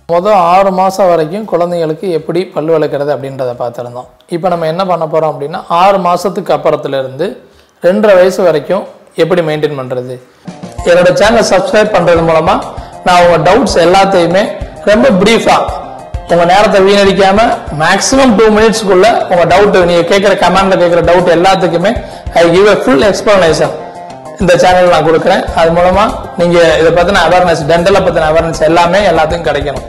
மொதல் ஆறு மாதம் வரைக்கும் குழந்தைங்களுக்கு எப்படி பல் விளக்குறது அப்படின்றத பார்த்துருந்தோம் இப்போ நம்ம என்ன பண்ண போகிறோம் அப்படின்னா ஆறு மாதத்துக்கு அப்புறத்துலேருந்து ரெண்டரை வயசு வரைக்கும் எப்படி மெயின்டைன் பண்ணுறது என்னோட சேனலை சப்ஸ்கிரைப் பண்ணுறது மூலமாக நான் உங்கள் டவுட்ஸ் எல்லாத்தையுமே ரொம்ப ப்ரீஃபாக உங்கள் நேரத்தை வீணடிக்காம மேக்ஸிமம் டூ மினிட்ஸ்க்குள்ள உங்கள் டவுட் நீங்கள் கேட்குற கமெண்ட்ல கேட்குற டவுட் எல்லாத்துக்குமே I give a full explanation இந்த சேனல் நான் கொடுக்குறேன் அது மூலமா நீங்க இதை பத்தின அவேர்னஸ் டென்டலை பத்தின அவேர்னஸ் எல்லாமே எல்லாத்துக்கும் கிடைக்கணும்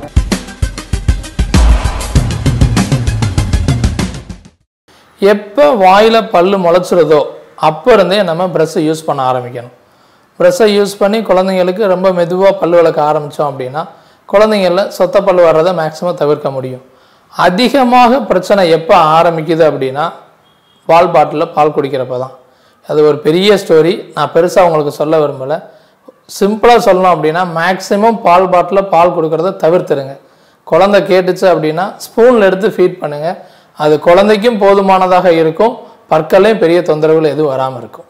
எப்போ வாயில பல்லு முளைச்சிருதோ அப்போ இருந்தே நம்ம ப்ரெஷ்ஷை யூஸ் பண்ண ஆரம்பிக்கணும் ப்ரெஷ்ஷை யூஸ் பண்ணி குழந்தைங்களுக்கு ரொம்ப மெதுவாக பல்லு விளக்க ஆரம்பித்தோம் அப்படின்னா குழந்தைங்கள சொத்த பல்லு வர்றதை மேக்ஸிமம் தவிர்க்க முடியும் அதிகமாக பிரச்சனை எப்போ ஆரம்பிக்குது அப்படின்னா பால் பாட்டிலில் பால் குடிக்கிறப்ப தான் அது ஒரு பெரிய ஸ்டோரி நான் பெருசாக உங்களுக்கு சொல்ல விரும்பலை சிம்பிளாக சொல்லணும் அப்படின்னா மேக்ஸிமம் பால் பாட்டிலில் பால் கொடுக்கறத தவிர்த்துருங்க குழந்தை கேட்டுச்சு அப்படின்னா ஸ்பூனில் எடுத்து ஃபீட் பண்ணுங்கள் அது குழந்தைக்கும் போதுமானதாக இருக்கும் பற்களையும் பெரிய தொந்தரவுகள் எதுவும் வராமல் இருக்கும்